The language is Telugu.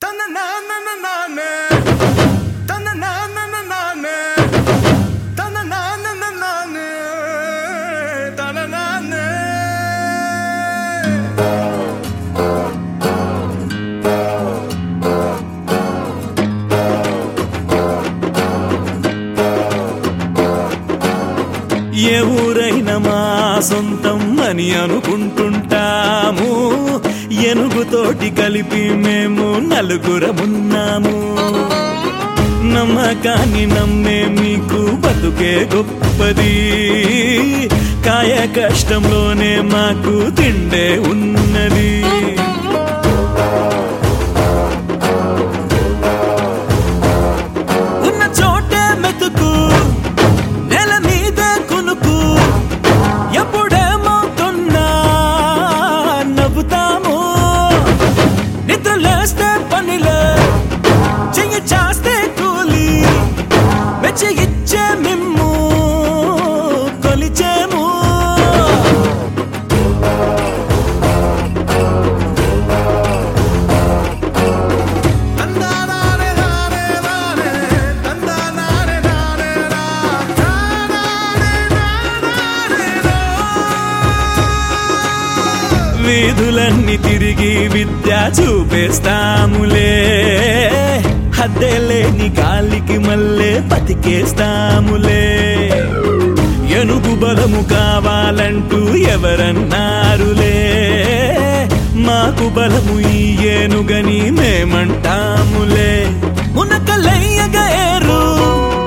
ఏ ఊరైనా మా సొంతం అని అనుకుంటుంటాము ఎనుగుతోటి కలిపి మేము నలుగురమున్నాము నమ్మకాన్ని నమ్మే మీకు బతుకే గొప్పది కాయ కష్టంలోనే మాకు తిండే ఉన్నది ఉన్న చోటే మెతుకు నెల మీద కునుకు ఎప్పుడేమవుతున్నా నవ్వుతాము నిద్ర లేస్తే పనిలే చెయ్యి చాస్తే కూలి మెచ్చి ఇచ్చే మిమ్ము కొలిచేము వీధులన్నీ తిరిగి విద్య చూపేస్తాములే హద్దెలేని గాలికి మళ్ళే బతికేస్తాములే ఎనుగు బలము కావాలంటూ ఎవరన్నారులే మాకు బలము ఈ ఏనుగని మేమంటాములే మునకలయ్యగా ఏరు